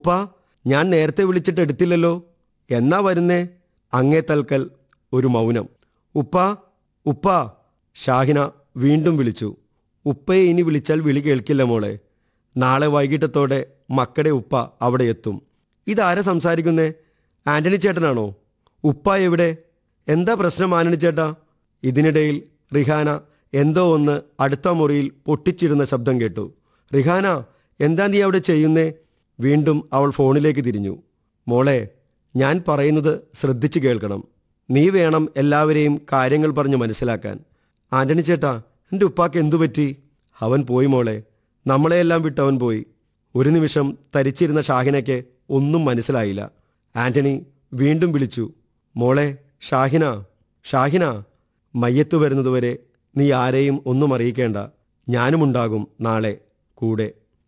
ഉപ്പ ഞാൻ നേരത്തെ വിളിച്ചിട്ട് എടുത്തില്ലല്ലോ എന്നാ വരുന്നേ അങ്ങേ തൽക്കൽ ഒരു മൗനം ഉപ്പ ഉപ്പ ഷാഹിന വീണ്ടും വിളിച്ചു ഉപ്പയെ ഇനി വിളിച്ചാൽ വിളി കേൾക്കില്ല മോളെ നാളെ വൈകിട്ടത്തോടെ മക്കടെ ഉപ്പ അവിടെ എത്തും ഇതാരാ സംസാരിക്കുന്നേ ആന്റണി ചേട്ടനാണോ ഉപ്പ എവിടെ എന്താ പ്രശ്നം ആന്റണി ചേട്ടാ ഇതിനിടയിൽ റിഹാന എന്തോ ഒന്ന് അടുത്ത മുറിയിൽ പൊട്ടിച്ചിടുന്ന ശബ്ദം കേട്ടു റിഹാന എന്താ നീ അവിടെ ചെയ്യുന്നേ വീണ്ടും അവൾ ഫോണിലേക്ക് തിരിഞ്ഞു മോളെ ഞാൻ പറയുന്നത് ശ്രദ്ധിച്ചു കേൾക്കണം നീ വേണം എല്ലാവരെയും കാര്യങ്ങൾ പറഞ്ഞ് മനസ്സിലാക്കാൻ ആന്റണി ചേട്ടാ എൻ്റെ ഉപ്പാക്ക് എന്തു പറ്റി അവൻ പോയി മോളെ നമ്മളെയെല്ലാം വിട്ട് അവൻ പോയി ഒരു നിമിഷം തരിച്ചിരുന്ന ഷാഹിനയ്ക്ക് ഒന്നും മനസ്സിലായില്ല ആന്റണി വീണ്ടും വിളിച്ചു മോളെ ഷാഹിന ഷാഹിന മയ്യത്ത് വരുന്നതുവരെ നീ ആരെയും ഒന്നും അറിയിക്കേണ്ട ഞാനുമുണ്ടാകും നാളെ കൂടെ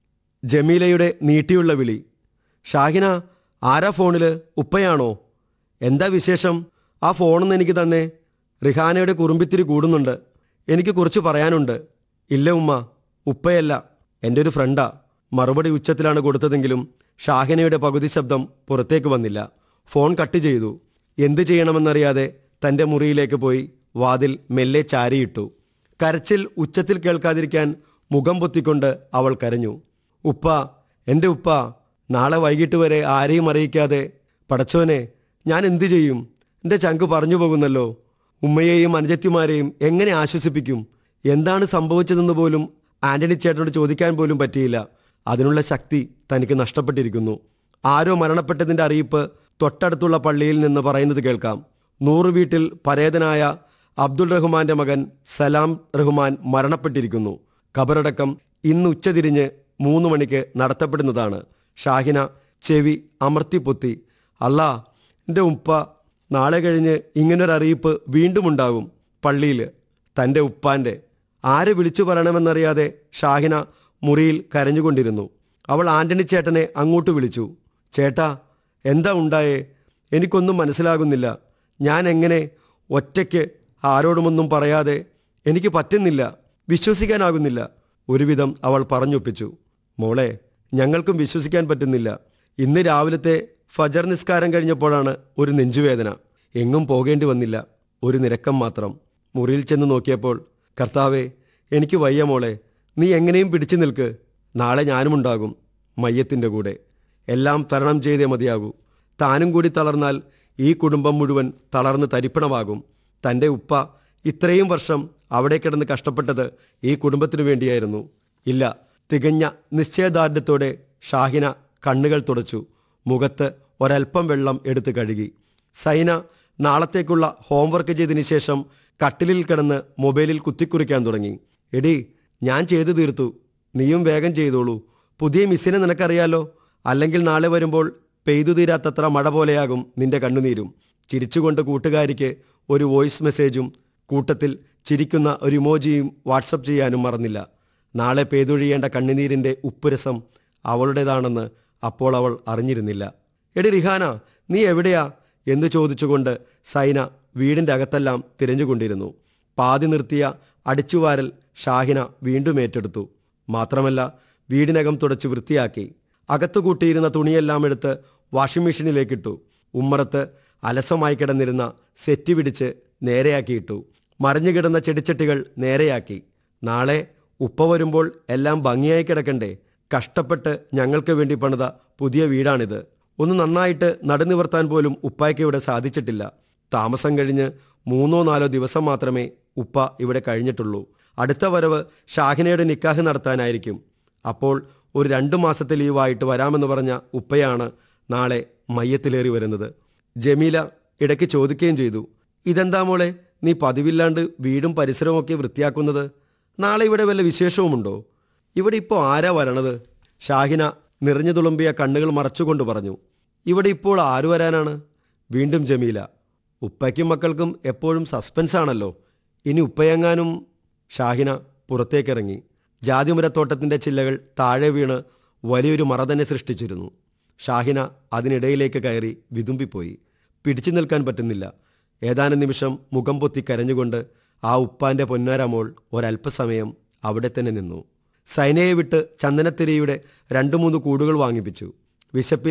ജമീലയുടെ നീട്ടിയുള്ള വിളി ഷാഹിന ആരാ ഫോണില് ഉപ്പയാണോ എന്താ വിശേഷം ആ ഫോണൊന്ന് എനിക്ക് തന്നെ റിഹാനയുടെ കുറുമ്പിത്തിരി കൂടുന്നുണ്ട് എനിക്ക് കുറച്ച് പറയാനുണ്ട് ഇല്ല ഉമ്മ ഉപ്പയല്ല എൻ്റെ ഒരു ഫ്രണ്ടാ മറുപടി ഉച്ചത്തിലാണ് കൊടുത്തതെങ്കിലും ഷാഹിനയുടെ പകുതി ശബ്ദം പുറത്തേക്ക് വന്നില്ല ഫോൺ കട്ട് ചെയ്തു എന്ത് ചെയ്യണമെന്നറിയാതെ തൻ്റെ മുറിയിലേക്ക് പോയി വാതിൽ മെല്ലെ ചാരിയിട്ടു കരച്ചിൽ ഉച്ചത്തിൽ കേൾക്കാതിരിക്കാൻ മുഖം പൊത്തിക്കൊണ്ട് അവൾ കരഞ്ഞു ഉപ്പ എൻ്റെ ഉപ്പ നാളെ വൈകിട്ട് വരെ ആരെയും അറിയിക്കാതെ പടച്ചോനെ ഞാൻ എന്തു ചെയ്യും എൻ്റെ ചങ്ക് പറഞ്ഞു പോകുന്നല്ലോ ഉമ്മയെയും അനുജത്തിമാരെയും എങ്ങനെ ആശ്വസിപ്പിക്കും എന്താണ് സംഭവിച്ചതെന്ന് പോലും ആന്റണി ചേട്ടനോട് ചോദിക്കാൻ പോലും പറ്റിയില്ല അതിനുള്ള ശക്തി തനിക്ക് നഷ്ടപ്പെട്ടിരിക്കുന്നു ആരോ മരണപ്പെട്ടതിൻ്റെ അറിയിപ്പ് തൊട്ടടുത്തുള്ള പള്ളിയിൽ നിന്ന് പറയുന്നത് കേൾക്കാം നൂറ് വീട്ടിൽ പരേതനായ അബ്ദുൾ റഹ്മാന്റെ മകൻ സലാം റഹ്മാൻ മരണപ്പെട്ടിരിക്കുന്നു ഖബറടക്കം ഇന്ന് ഉച്ചതിരിഞ്ഞ് മൂന്ന് മണിക്ക് നടത്തപ്പെടുന്നതാണ് ഷാഹിന ചെവി അമർത്തിപ്പൊത്തി അല്ലാ എൻ്റെ ഉപ്പ നാളെ കഴിഞ്ഞ് ഇങ്ങനൊരറിയിപ്പ് വീണ്ടും ഉണ്ടാകും പള്ളിയിൽ തൻ്റെ ഉപ്പാൻ്റെ ആരെ വിളിച്ചു പറയണമെന്നറിയാതെ ഷാഹിന മുറിയിൽ കരഞ്ഞുകൊണ്ടിരുന്നു അവൾ ആന്റണി ചേട്ടനെ അങ്ങോട്ട് വിളിച്ചു ചേട്ടാ എന്താ ഉണ്ടായേ എനിക്കൊന്നും മനസ്സിലാകുന്നില്ല ഞാൻ എങ്ങനെ ഒറ്റയ്ക്ക് ആരോടുമൊന്നും പറയാതെ എനിക്ക് പറ്റുന്നില്ല വിശ്വസിക്കാനാകുന്നില്ല ഒരുവിധം അവൾ പറഞ്ഞൊപ്പിച്ചു മോളെ ഞങ്ങൾക്കും വിശ്വസിക്കാൻ പറ്റുന്നില്ല ഇന്ന് രാവിലത്തെ ഫജർ നിസ്കാരം കഴിഞ്ഞപ്പോഴാണ് ഒരു നെഞ്ചുവേദന എങ്ങും പോകേണ്ടി വന്നില്ല ഒരു നിരക്കം മാത്രം മുറിയിൽ ചെന്ന് നോക്കിയപ്പോൾ കർത്താവെ എനിക്ക് വയ്യ മോളെ നീ എങ്ങനെയും പിടിച്ചു നിൽക്ക് നാളെ ഞാനുമുണ്ടാകും മയ്യത്തിൻ്റെ കൂടെ എല്ലാം തരണം ചെയ്തേ മതിയാകൂ താനും കൂടി തളർന്നാൽ ഈ കുടുംബം മുഴുവൻ തളർന്ന് തരിപ്പണമാകും തൻ്റെ ഉപ്പ ഇത്രയും വർഷം അവിടെ കിടന്ന് കഷ്ടപ്പെട്ടത് ഈ കുടുംബത്തിനു വേണ്ടിയായിരുന്നു ഇല്ല തികഞ്ഞ നിശ്ചയദാർഢ്യത്തോടെ ഷാഹിന കണ്ണുകൾ തുടച്ചു മുഖത്ത് ഒരൽപ്പം വെള്ളം എടുത്ത് കഴുകി സൈന നാളത്തേക്കുള്ള ഹോംവർക്ക് ചെയ്തതിന് ശേഷം കട്ടിലിൽ കിടന്ന് മൊബൈലിൽ കുത്തിക്കുറിക്കാൻ തുടങ്ങി എടി ഞാൻ ചെയ്തു തീർത്തു നീയും വേഗം ചെയ്തോളൂ പുതിയ മിസ്സിനെ നിനക്കറിയാലോ അല്ലെങ്കിൽ നാളെ വരുമ്പോൾ പെയ്തു തീരാത്തത്ര മഴ പോലെയാകും നിന്റെ കണ്ണുനീരും ചിരിച്ചുകൊണ്ട് കൂട്ടുകാരിക്ക് ഒരു വോയിസ് മെസ്സേജും കൂട്ടത്തിൽ ചിരിക്കുന്ന ഒരു ഇമോജിയും വാട്സപ്പ് ചെയ്യാനും മറന്നില്ല നാളെ പെയ്തൊഴിയേണ്ട കണ്ണുനീരിൻ്റെ ഉപ്പുരസം അവളുടേതാണെന്ന് അപ്പോൾ അവൾ അറിഞ്ഞിരുന്നില്ല എടി റിഹാന നീ എവിടെയാ എന്ന് ചോദിച്ചുകൊണ്ട് സൈന വീടിൻ്റെ അകത്തെല്ലാം തിരഞ്ഞുകൊണ്ടിരുന്നു പാതി നിർത്തിയ അടിച്ചുവാരൽ ഷാഹിന വീണ്ടും ഏറ്റെടുത്തു മാത്രമല്ല വീടിനകം തുടച്ച് വൃത്തിയാക്കി അകത്തു കൂട്ടിയിരുന്ന തുണിയെല്ലാം എടുത്ത് വാഷിംഗ് മെഷീനിലേക്കിട്ടു ഉമ്മറത്ത് അലസമായി കിടന്നിരുന്ന സെറ്റ് പിടിച്ച് നേരെയാക്കിയിട്ടു മറിഞ്ഞു കിടന്ന ചെടിച്ചട്ടികൾ നേരെയാക്കി നാളെ ഉപ്പ വരുമ്പോൾ എല്ലാം ഭംഗിയായി കിടക്കണ്ടേ കഷ്ടപ്പെട്ട് ഞങ്ങൾക്ക് വേണ്ടി പണിത പുതിയ വീടാണിത് ഒന്ന് നന്നായിട്ട് നടുനിവർത്താൻ പോലും ഉപ്പായ്ക്ക് ഇവിടെ സാധിച്ചിട്ടില്ല താമസം കഴിഞ്ഞ് മൂന്നോ നാലോ ദിവസം മാത്രമേ ഉപ്പ ഇവിടെ കഴിഞ്ഞിട്ടുള്ളൂ അടുത്ത വരവ് ഷാഹിനയുടെ നിക്കാഹ് നടത്താനായിരിക്കും അപ്പോൾ ഒരു രണ്ടു മാസത്തെ ലീവായിട്ട് വരാമെന്ന് പറഞ്ഞ ഉപ്പയാണ് നാളെ മയ്യത്തിലേറി വരുന്നത് ജമീല ഇടയ്ക്ക് ചോദിക്കുകയും ചെയ്തു ഇതെന്താ മോളെ നീ പതിവില്ലാണ്ട് വീടും പരിസരവും ഒക്കെ വൃത്തിയാക്കുന്നത് നാളെ ഇവിടെ വല്ല വിശേഷവുമുണ്ടോ ഇവിടെ ഇപ്പോൾ ആരാ വരണത് ഷാഹിന നിറഞ്ഞു തുളുമ്പിയ കണ്ണുകൾ മറച്ചുകൊണ്ട് പറഞ്ഞു ഇവിടെ ഇപ്പോൾ ആര് വരാനാണ് വീണ്ടും ജമീല ഉപ്പയ്ക്കും മക്കൾക്കും എപ്പോഴും സസ്പെൻസ് ആണല്ലോ ഇനി ഉപ്പയെങ്ങാനും ഷാഹിന പുറത്തേക്കിറങ്ങി ജാതിമുരത്തോട്ടത്തിൻ്റെ ചില്ലകൾ താഴെ വീണ് വലിയൊരു മറ തന്നെ സൃഷ്ടിച്ചിരുന്നു ഷാഹിന അതിനിടയിലേക്ക് കയറി വിതുമ്പിപ്പോയി പിടിച്ചു നിൽക്കാൻ പറ്റുന്നില്ല ഏതാനും നിമിഷം മുഖം പൊത്തി കരഞ്ഞുകൊണ്ട് ആ ഉപ്പാന്റെ പൊന്നാരമോൾ ഒരല്പസമയം അവിടെ തന്നെ നിന്നു സൈനയെ വിട്ട് ചന്ദനത്തിരിയുടെ രണ്ടു മൂന്ന് കൂടുകൾ വാങ്ങിപ്പിച്ചു വിശപ്പിൽ